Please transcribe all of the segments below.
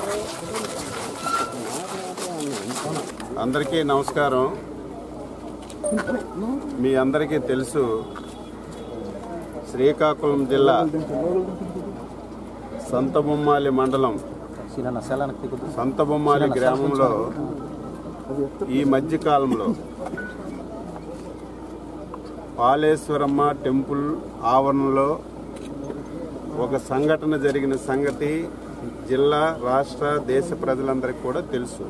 అందరికీ నమస్కారం మీ అందరికీ తెలుసు శ్రీకాకుళం జిల్లా సంతబొమ్మాలి మండలం సీనన్న సెలానికి తిరుగుతూ సంతబొమ్మాలి గ్రామంలో ఈ మధ్య కాలంలో పాలేశ్వరమ్మ టెంపుల్ ఆవరణలో ఒక సంఘటన జరిగిన సంగతి జిల్లా రాష్ట్ర దేశ ప్రజలందరికీ కూడా తెలుసు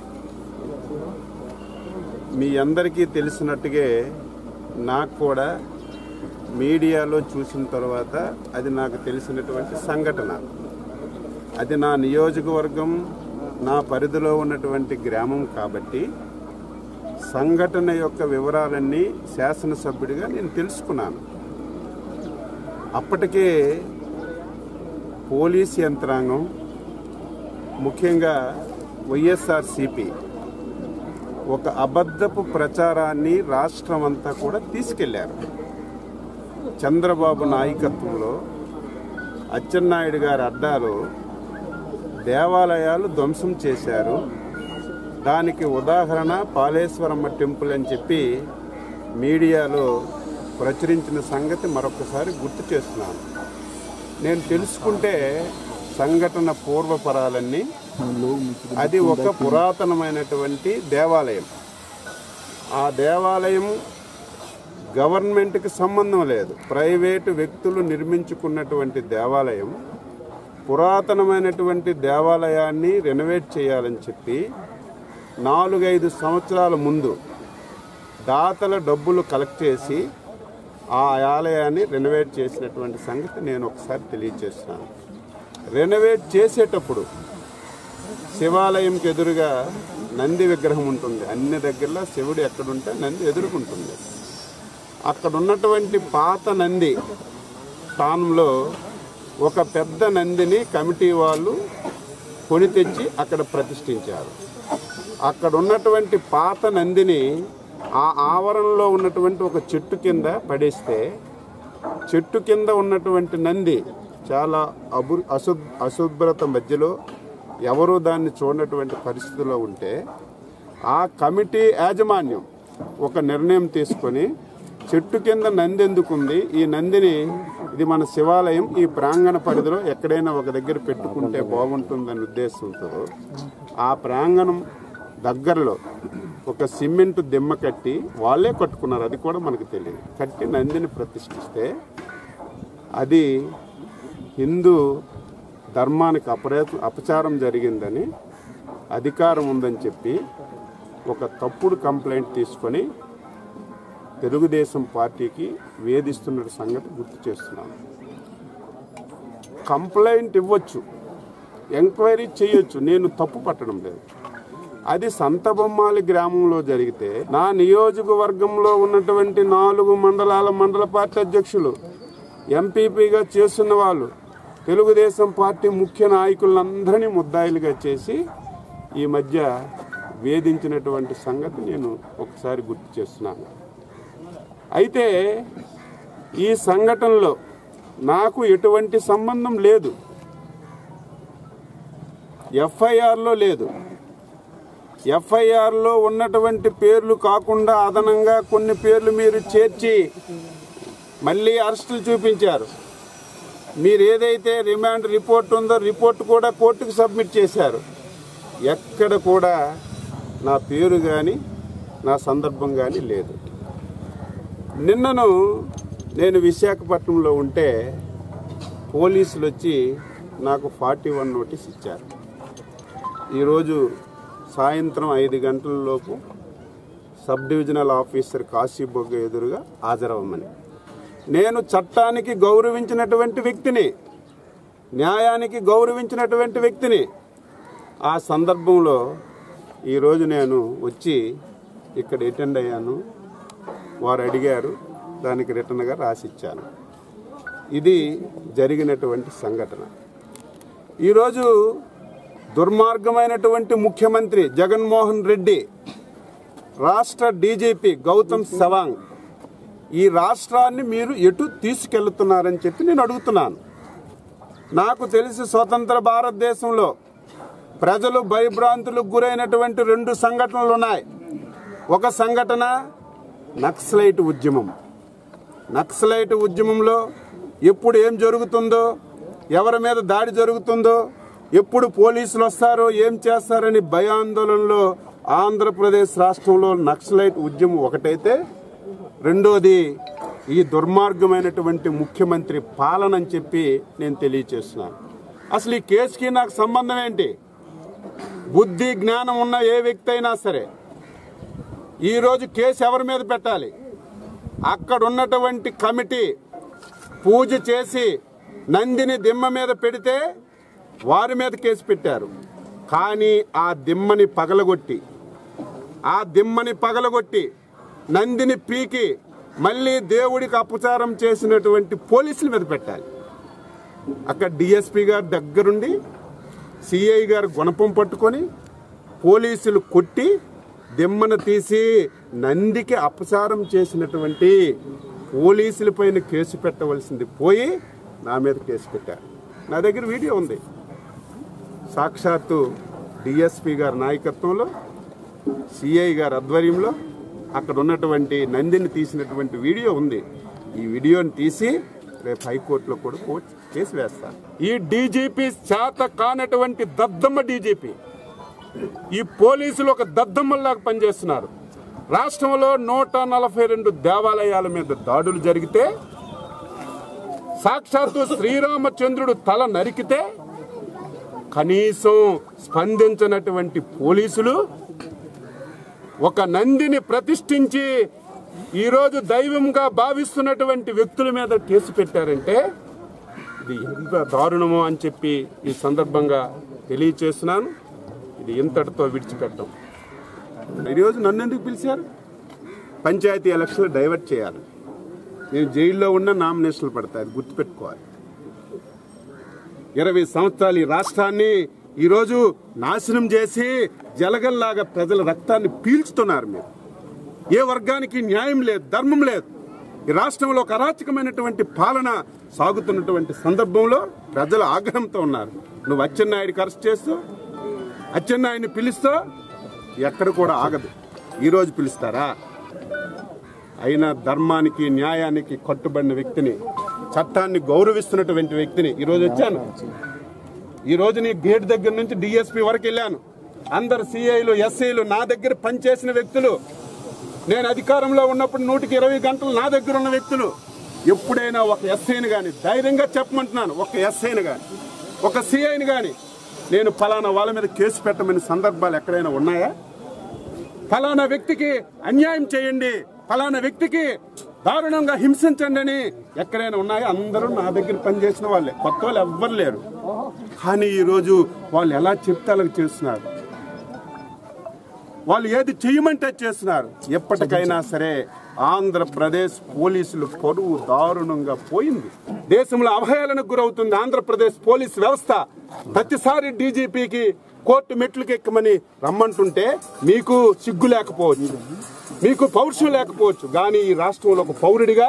మీ అందరికీ తెలిసినట్టుగా నాకు కూడా మీడియాలో చూసిన తర్వాత అది నాకు తెలిసినటువంటి సంఘటన అది నా నియోజకవర్గం నా పరిధిలో ఉన్నటువంటి గ్రామం కాబట్టి సంఘటన యొక్క వివరాలన్నీ శాసనసభ్యుడిగా నేను తెలుసుకున్నాను అప్పటికే పోలీస్ యంత్రాంగం ముఖ్యంగా వైఎస్ఆర్సిపి ఒక అబద్ధపు ప్రచారాన్ని రాష్ట్రం అంతా కూడా తీసుకెళ్లారు చంద్రబాబు నాయకత్వంలో అచ్చెన్నాయుడు గారి అడ్డాలో దేవాలయాలు ధ్వంసం చేశారు దానికి ఉదాహరణ పాలేశ్వరమ్మ టెంపుల్ అని చెప్పి మీడియాలో ప్రచురించిన సంగతి మరొకసారి గుర్తు చేస్తున్నాను నేను తెలుసుకుంటే సంఘటన పూర్వపరాలన్నీ అది ఒక పురాతనమైనటువంటి దేవాలయం ఆ దేవాలయం గవర్నమెంట్కి సంబంధం లేదు ప్రైవేటు వ్యక్తులు నిర్మించుకున్నటువంటి దేవాలయం పురాతనమైనటువంటి దేవాలయాన్ని రెనోవేట్ చేయాలని చెప్పి నాలుగైదు సంవత్సరాల ముందు దాతల డబ్బులు కలెక్ట్ చేసి ఆ ఆలయాన్ని రెనోవేట్ చేసినటువంటి సంగతి నేను ఒకసారి తెలియజేస్తున్నాను రెనోవేట్ చేసేటప్పుడు శివాలయంకి ఎదురుగా నంది విగ్రహం ఉంటుంది అన్ని దగ్గరలో శివుడు ఎక్కడుంటే నంది ఎదురుకుంటుంది అక్కడ ఉన్నటువంటి పాత నంది స్థానంలో ఒక పెద్ద నందిని కమిటీ వాళ్ళు కొని తెచ్చి అక్కడ ప్రతిష్ఠించారు అక్కడ ఉన్నటువంటి పాత నందిని ఆ ఆవరణలో ఉన్నటువంటి ఒక చెట్టు కింద పడేస్తే చెట్టు కింద ఉన్నటువంటి నంది చాలా అబు అశు అశుభ్రత మధ్యలో ఎవరు దాన్ని చూడనటువంటి పరిస్థితిలో ఉంటే ఆ కమిటీ యాజమాన్యం ఒక నిర్ణయం తీసుకొని చెట్టు కింద నంది ఎందుకుంది ఈ నందిని ఇది మన శివాలయం ఈ ప్రాంగణ పరిధిలో ఎక్కడైనా ఒక దగ్గర పెట్టుకుంటే బాగుంటుందనే ఉద్దేశంతో ఆ ప్రాంగణం దగ్గరలో ఒక సిమెంట్ దిమ్మ కట్టి వాళ్ళే కట్టుకున్నారు అది కూడా మనకు తెలియదు కట్టి నందిని ప్రతిష్ఠిస్తే అది హిందూ ధర్మానికి అపరే అపచారం జరిగిందని అధికారం ఉందని చెప్పి ఒక తప్పుడు కంప్లైంట్ తీసుకొని తెలుగుదేశం పార్టీకి వేధిస్తున్న సంగతి గుర్తు చేస్తున్నాను కంప్లైంట్ ఇవ్వచ్చు ఎంక్వైరీ చేయొచ్చు నేను తప్పు పట్టడం లేదు అది సంతబొమ్మాలి గ్రామంలో జరిగితే నా నియోజకవర్గంలో ఉన్నటువంటి నాలుగు మండలాల మండల పార్టీ అధ్యక్షులు ఎంపీపీగా చేస్తున్న వాళ్ళు తెలుగుదేశం పార్టీ ముఖ్య నాయకులందరినీ ముద్దాయిలుగా చేసి ఈ మధ్య వేధించినటువంటి సంగతి నేను ఒకసారి గుర్తు చేస్తున్నాను అయితే ఈ సంఘటనలో నాకు ఎటువంటి సంబంధం లేదు ఎఫ్ఐఆర్లో లేదు ఎఫ్ఐఆర్లో ఉన్నటువంటి పేర్లు కాకుండా అదనంగా కొన్ని పేర్లు మీరు చేర్చి మళ్ళీ అరెస్టులు చూపించారు మీరు ఏదైతే రిమాండ్ రిపోర్ట్ ఉందో రిపోర్ట్ కూడా కోర్టుకు సబ్మిట్ చేశారు ఎక్కడ కూడా నా పేరు కానీ నా సందర్భం కానీ లేదు నిన్నను నేను విశాఖపట్నంలో ఉంటే పోలీసులు వచ్చి నాకు ఫార్టీ వన్ నోటీస్ ఇచ్చారు ఈరోజు సాయంత్రం ఐదు గంటల లోపు సబ్ డివిజనల్ ఆఫీసర్ కాశీబొగ్గ ఎదురుగా హాజరవ్వమని నేను చట్టానికి గౌరవించినటువంటి వ్యక్తిని న్యాయానికి గౌరవించినటువంటి వ్యక్తిని ఆ సందర్భంలో ఈరోజు నేను వచ్చి ఇక్కడ అటెండ్ అయ్యాను వారు అడిగారు దానికి రిటర్న్గా రాసిచ్చాను ఇది జరిగినటువంటి సంఘటన ఈరోజు దుర్మార్గమైనటువంటి ముఖ్యమంత్రి జగన్మోహన్ రెడ్డి రాష్ట్ర డీజీపీ గౌతమ్ సవాంగ్ ఈ రాష్ట్రాన్ని మీరు ఎటు తీసుకెళ్తున్నారని చెప్పి నేను అడుగుతున్నాను నాకు తెలిసి స్వతంత్ర భారతదేశంలో ప్రజలు భయభ్రాంతులకు గురైనటువంటి రెండు సంఘటనలు ఉన్నాయి ఒక సంఘటన నక్సలైట్ ఉద్యమం నక్సలైట్ ఉద్యమంలో ఎప్పుడు ఏం జరుగుతుందో ఎవరి మీద దాడి జరుగుతుందో ఎప్పుడు పోలీసులు వస్తారో ఏం చేస్తారని భయాందోళనలో ఆంధ్రప్రదేశ్ రాష్ట్రంలో నక్సలైట్ ఉద్యమం ఒకటైతే రెండోది ఈ దుర్మార్గమైనటువంటి ముఖ్యమంత్రి పాలన అని చెప్పి నేను తెలియచేస్తున్నాను అసలు ఈ కేసుకి నాకు సంబంధం ఏంటి బుద్ధి జ్ఞానం ఉన్న ఏ వ్యక్తి అయినా సరే ఈరోజు కేసు ఎవరి మీద పెట్టాలి అక్కడ ఉన్నటువంటి కమిటీ పూజ చేసి నందిని దిమ్మ మీద పెడితే వారి మీద కేసు పెట్టారు కానీ ఆ దిమ్మని పగలగొట్టి ఆ దిమ్మని పగలగొట్టి నందిని పీకి మళ్ళీ దేవుడికి అపచారం చేసినటువంటి పోలీసుల మీద పెట్టాలి అక్కడ డిఎస్పి గారు దగ్గరుండి సిఐ గారు గుణపం పట్టుకొని పోలీసులు కొట్టి దిమ్మను తీసి నందికి అపచారం చేసినటువంటి పోలీసులపైన కేసు పెట్టవలసింది పోయి నా మీద కేసు పెట్టారు నా దగ్గర వీడియో ఉంది సాక్షాత్తు డిఎస్పి గారి నాయకత్వంలో సిఐ గారి ఆధ్వర్యంలో అక్కడ ఉన్నటువంటి నందిని తీసినటువంటి వీడియో ఉంది ఈ వీడియోని తీసి రేపు హైకోర్టులో కూడా కోర్టు కేసు వేస్తారు ఈ డీజీపీ చేత కానటువంటి దద్దమ్మ డీజీపీ ఈ పోలీసులు ఒక దద్దమ్మల్లాగా పనిచేస్తున్నారు రాష్ట్రంలో నూట నలభై రెండు దేవాలయాల మీద దాడులు జరిగితే సాక్షాత్తు శ్రీరామచంద్రుడు తల నరికితే కనీసం స్పందించినటువంటి పోలీసులు ఒక నందిని ప్రతిష్ఠించి ఈరోజు దైవంగా భావిస్తున్నటువంటి వ్యక్తుల మీద కేసు పెట్టారంటే ఇది ఎంత దారుణమో అని చెప్పి ఈ సందర్భంగా తెలియచేస్తున్నాను ఇది ఇంతటితో విడిచిపెట్టం ఈరోజు నన్ను ఎందుకు పిలిచారు పంచాయతీ ఎలక్షన్లు డైవర్ట్ చేయాలి నేను జైల్లో ఉన్న నామినేషన్లు పడతాయి అది గుర్తుపెట్టుకోవాలి ఇరవై సంవత్సరాలు ఈ రాష్ట్రాన్ని ఈరోజు నాశనం చేసి జలగల్లాగా ప్రజల రక్తాన్ని పీల్చుతున్నారు మీరు ఏ వర్గానికి న్యాయం లేదు ధర్మం లేదు ఈ రాష్ట్రంలో ఒక అరాచకమైనటువంటి పాలన సాగుతున్నటువంటి సందర్భంలో ప్రజలు ఆగ్రహంతో ఉన్నారు నువ్వు అచ్చెన్నాయుడికి అరెస్ట్ చేస్తూ అచ్చెన్నాయుడిని పిలుస్తూ ఎక్కడ కూడా ఆగదు ఈరోజు పిలుస్తారా అయినా ధర్మానికి న్యాయానికి కట్టుబడిన వ్యక్తిని చట్టాన్ని గౌరవిస్తున్నటువంటి వ్యక్తిని ఈరోజు వచ్చాను ఈ రోజు నీ గేట్ దగ్గర నుంచి డిఎస్పీ వరకు వెళ్ళాను అందరు సిఐలు ఎస్ఐలు నా దగ్గర పనిచేసిన వ్యక్తులు నేను అధికారంలో ఉన్నప్పుడు నూటికి ఇరవై గంటలు నా దగ్గర ఉన్న వ్యక్తులు ఎప్పుడైనా ఒక ఎస్ఐని కానీ ధైర్యంగా చెప్పమంటున్నాను ఒక ఎస్ఐని కానీ ఒక సిఐని కానీ నేను ఫలానా వాళ్ళ మీద కేసు పెట్టమని సందర్భాలు ఎక్కడైనా ఉన్నాయా ఫలానా వ్యక్తికి అన్యాయం చేయండి ఫలానా వ్యక్తికి దారుణంగా హింసించండి అని ఎక్కడైనా ఉన్నాయా అందరూ నా దగ్గర పనిచేసిన వాళ్ళే కొత్త వాళ్ళు ఎవ్వరు లేరు కానీ ఈరోజు వాళ్ళు ఎలా చెప్తే అలా చేస్తున్నారు వాళ్ళు ఏది చేయమంటే చేస్తున్నారు ఎప్పటికైనా సరే ఆంధ్రప్రదేశ్ పోలీసులు పరువు దారుణంగా పోయింది దేశంలో అవహేళనకు గురవుతుంది ఆంధ్రప్రదేశ్ పోలీస్ వ్యవస్థ ప్రతిసారి డీజీపీకి కోర్టు మెట్లకు ఎక్కమని రమ్మంటుంటే మీకు సిగ్గు లేకపోవచ్చు మీకు పౌరుషం లేకపోవచ్చు కానీ ఈ రాష్ట్రంలో ఒక పౌరుడిగా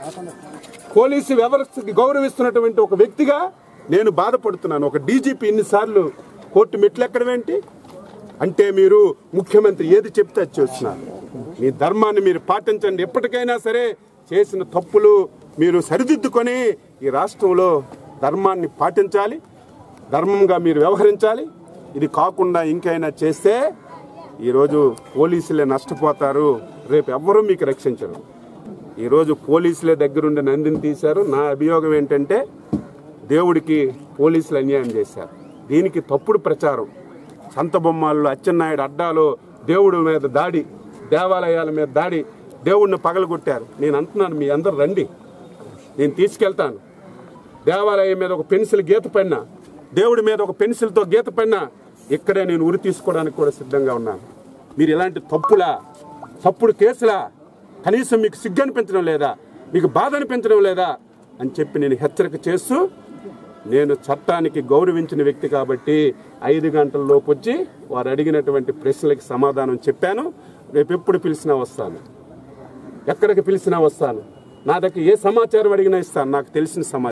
పోలీసు వ్యవస్థకి గౌరవిస్తున్నటువంటి ఒక వ్యక్తిగా నేను బాధపడుతున్నాను ఒక డీజీపీ ఇన్నిసార్లు కోర్టు మెట్లు ఎక్కడం ఏంటి అంటే మీరు ముఖ్యమంత్రి ఏది చెప్తే అది చేస్తున్నారు మీ ధర్మాన్ని మీరు పాటించండి ఎప్పటికైనా సరే చేసిన తప్పులు మీరు సరిదిద్దుకొని ఈ రాష్ట్రంలో ధర్మాన్ని పాటించాలి ధర్మంగా మీరు వ్యవహరించాలి ఇది కాకుండా ఇంకైనా చేస్తే ఈరోజు పోలీసులే నష్టపోతారు రేపు ఎవ్వరూ మీకు రక్షించరు ఈరోజు పోలీసులే దగ్గరుండి నందిని తీశారు నా అభియోగం ఏంటంటే దేవుడికి పోలీసులు అన్యాయం చేశారు దీనికి తప్పుడు ప్రచారం సంత బొమ్మాల్లో అచ్చెన్నాయుడు అడ్డాలో దేవుడి మీద దాడి దేవాలయాల మీద దాడి దేవుడిని పగలగొట్టారు నేను అంటున్నాను మీ అందరు రండి నేను తీసుకెళ్తాను దేవాలయం మీద ఒక పెన్సిల్ గీత పడిన దేవుడి మీద ఒక పెన్సిల్తో గీత పడిన ఇక్కడే నేను ఉరి తీసుకోవడానికి కూడా సిద్ధంగా ఉన్నాను మీరు ఇలాంటి తప్పులా తప్పుడు కేసులా కనీసం మీకు సిగ్గు అనిపించడం లేదా మీకు బాధ అనిపించడం లేదా అని చెప్పి నేను హెచ్చరిక చేస్తూ నేను చట్టానికి గౌరవించిన వ్యక్తి కాబట్టి ఐదు గంటల లోపు వచ్చి వారు అడిగినటువంటి ప్రశ్నలకి సమాధానం చెప్పాను రేపు ఎప్పుడు పిలిచినా వస్తాను ఎక్కడికి పిలిచినా వస్తాను నా దగ్గర ఏ సమాచారం అడిగినా ఇస్తాను నాకు తెలిసిన సమాచారం